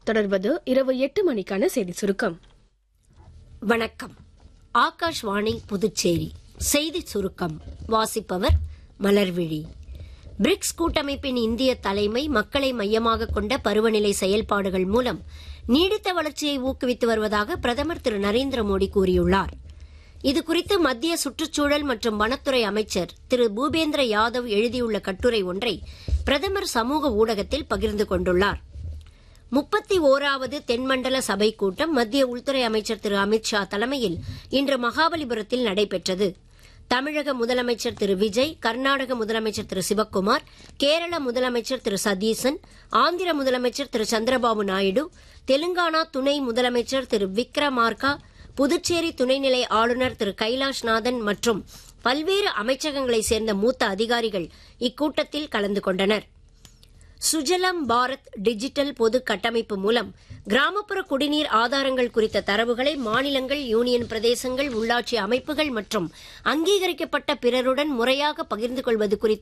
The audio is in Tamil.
தொடர்வது இரவு எட்டு மணிக்கான செய்தி சுருக்கம் வணக்கம் ஆகாஷ்வாணி புதுச்சேரி செய்தி சுருக்கம் வாசிப்பவர் மலர்விழி பிரிக்ஸ் கூட்டமைப்பின் இந்திய தலைமை மக்களை மையமாக கொண்ட பருவநிலை செயல்பாடுகள் மூலம் நீடித்த வளர்ச்சியை ஊக்குவித்து வருவதாக பிரதமர் திரு நரேந்திர மோடி கூறியுள்ளார் இதுகுறித்து மத்திய சுற்றுச்சூழல் மற்றும் வனத்துறை அமைச்சர் திரு பூபேந்திர யாதவ் எழுதியுள்ள கட்டுரை ஒன்றை பிரதமர் சமூக ஊடகத்தில் பகிர்ந்து கொண்டுள்ளார் முப்பத்தி ஓராவது தென்மண்டல சபை கூட்டம் மத்திய உள்துறை அமைச்சர் திரு அமித்ஷா தலைமையில் இன்று மகாபலிபுரத்தில் நடைபெற்றது தமிழக முதலமைச்சர் திரு விஜய் கர்நாடக முதலமைச்சர் திரு சிவக்குமார் கேரள முதலமைச்சர் திரு சதீசன் ஆந்திர முதலமைச்சர் திரு சந்திரபாபு நாயுடு தெலுங்கானா துணை முதலமைச்சர் திரு விக்ரமார்கா புதுச்சேரி துணைநிலை ஆளுநர் திரு கைலாஷ்நாதன் மற்றும் பல்வேறு அமைச்சகங்களைச் சேர்ந்த மூத்த அதிகாரிகள் இக்கூட்டத்தில் கலந்து கொண்டனர் சுஜலம் பாரத் டிஜிட்டல் பொது கட்டமைப்பு மூலம் கிராமப்புற குடிநீர் ஆதாரங்கள் குறித்த தரவுகளை மாநிலங்கள் யூனியன் பிரதேசங்கள் உள்ளாட்சி அமைப்புகள் மற்றும் அங்கீகரிக்கப்பட்ட பிறருடன் முறையாக பகிர்ந்து கொள்வது குறித்த